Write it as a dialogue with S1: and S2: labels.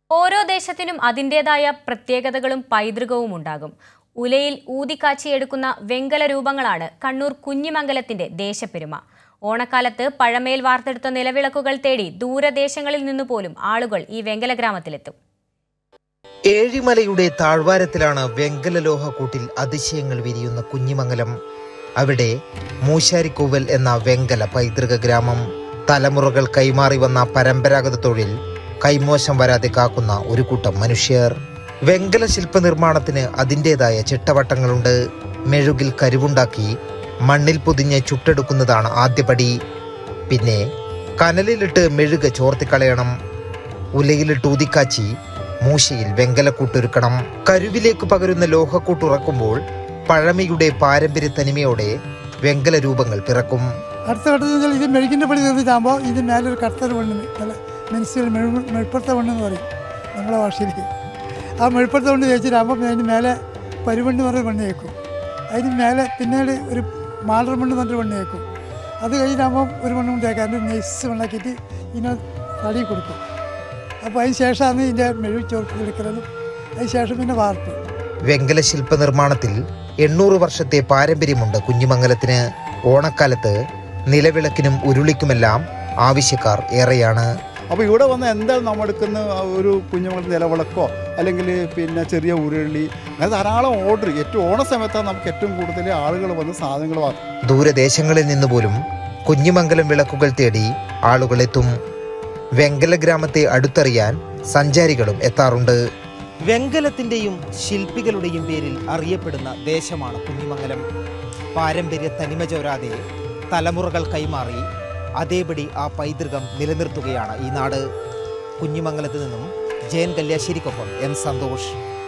S1: ഓരോ ദേശത്തിനും അതിൻ്റെതായ പ്രത്യേകതകളും പൈതൃകവും ഉണ്ടാകും ഉലയിൽ ഊതിക്കാച്ചിയെടുക്കുന്ന വെങ്കല രൂപങ്ങളാണ് കണ്ണൂർ കുഞ്ഞിമംഗലത്തിന്റെ ദേശപ്പെരുമ ഓണക്കാലത്ത് പഴമയിൽ വാർത്തെടുത്ത നിലവിളക്കുകൾ തേടി ദൂരദേശങ്ങളിൽ നിന്നു പോലും ആളുകൾ ഈ വെങ്കല ഗ്രാമത്തിലെത്തും
S2: ഏഴിമലയുടെ താഴ്വാരത്തിലാണ് വെങ്കലലോഹക്കൂട്ടിൽ അതിശയങ്ങൾ വിരിയുന്ന കുഞ്ഞിമംഗലം അവിടെ മൂശാരിക്കൂവൽ എന്ന വെങ്കല പൈതൃക ഗ്രാമം തലമുറകൾ കൈമാറി വന്ന പരമ്പരാഗത തൊഴിൽ കൈമോശം വരാതെ കാക്കുന്ന ഒരു കൂട്ടം മനുഷ്യർ വെങ്കല ശില്പ നിർമ്മാണത്തിന് അതിൻ്റെതായ ചിട്ടവട്ടങ്ങളുണ്ട് മെഴുകിൽ കരുവുണ്ടാക്കി മണ്ണിൽ പൊതിഞ്ഞ് ചുട്ടെടുക്കുന്നതാണ് ആദ്യപടി പിന്നെ കനലിലിട്ട് മെഴുക ചോർത്തിക്കളയണം ഉലയിലിട്ട് ഊതിക്കാച്ചി മൂശയിൽ വെങ്കലക്കൂട്ടൊരുക്കണം കരുവിലേക്ക് പകരുന്ന ലോഹക്കൂട്ടുറക്കുമ്പോൾ പഴമയുടെ പാരമ്പര്യ തനിമയോടെ വെങ്കല രൂപങ്ങൾ പിറക്കും
S3: അടുത്ത ഘട്ടത്തിൽ വെച്ചാൽ ഇത് മെഴുകിൻ്റെ പണി തീർന്നിട്ടാകുമ്പോൾ ഇത് മേലെ ഒരു കറുത്തൊരു മണ്ണ് നല്ല മെൻസിൽ മെഴു മെഴുപ്പുറത്ത മണ്ണെന്ന് പറയും നമ്മുടെ ഭാഷയിൽ ആ മെഴുപ്പുറത്ത മണ്ണ് തേച്ചിട്ടാകുമ്പോൾ അതിന് മേലെ പരുമണ്ണ് പറഞ്ഞ മണ്ണ് തേക്കും അതിന് മേലെ പിന്നീട് ഒരു മാളർ മണ്ണ് പറഞ്ഞൊരു മണ്ണ് തേക്കും അത് കഴിഞ്ഞിട്ടാകുമ്പോൾ ഒരു മണ്ണ് കൊണ്ട് തേക്കാൻ ഒരു നെയ്സ് മണ്ണാക്കിയിട്ട് ഇതിനെ തടി കൊടുക്കും അപ്പോൾ അതിന് ശേഷമാണ് ഇതിൻ്റെ മെഴു ചോർത്ത് എടുക്കലും അതിന് ശേഷം പിന്നെ വാർപ്പ്
S2: വെങ്കല ശില്പ നിർമ്മാണത്തിൽ എണ്ണൂറ് വർഷത്തെ പാരമ്പര്യമുണ്ട് കുഞ്ഞിമംഗലത്തിന് ഓണക്കാലത്ത് നിലവിളക്കിനും ഉരുളിക്കുമെല്ലാം ആവശ്യക്കാർ ഏറെയാണ്
S4: അപ്പോൾ ഇവിടെ വന്ന് എന്തായാലും നമ്മൾ എടുക്കുന്ന ആ ഒരു കുഞ്ഞുമക്കൾ നിലവിളക്കോ അല്ലെങ്കിൽ പിന്നെ ചെറിയ ഉരുളി അങ്ങനെ ധാരാളം ഓർഡർ ഏറ്റവും ഓണ സമയത്താണ് നമുക്ക് ഏറ്റവും കൂടുതൽ ആളുകൾ വന്ന് സാധനങ്ങൾ വാങ്ങും
S2: ദൂരദേശങ്ങളിൽ നിന്ന് പോലും കുഞ്ഞിമംഗലം വിളക്കുകൾ തേടി ആളുകൾ എത്തും വെങ്കല ഗ്രാമത്തെ അടുത്തറിയാൻ സഞ്ചാരികളും എത്താറുണ്ട് വെങ്കലത്തിന്റെയും ശില്പികളുടെയും പേരിൽ അറിയപ്പെടുന്ന ദേശമാണ് കുഞ്ഞിമംഗലം പാരമ്പര്യ തനിമ ചോരാതെ തലമുറകൾ കൈമാറി അതേപടി ആ പൈതൃകം നിലനിർത്തുകയാണ് ഈ നാട് കുഞ്ഞിമംഗലത്ത് നിന്നും ജയൻ കല്യാശ്ശേരിക്കൊപ്പം എം സന്തോഷ്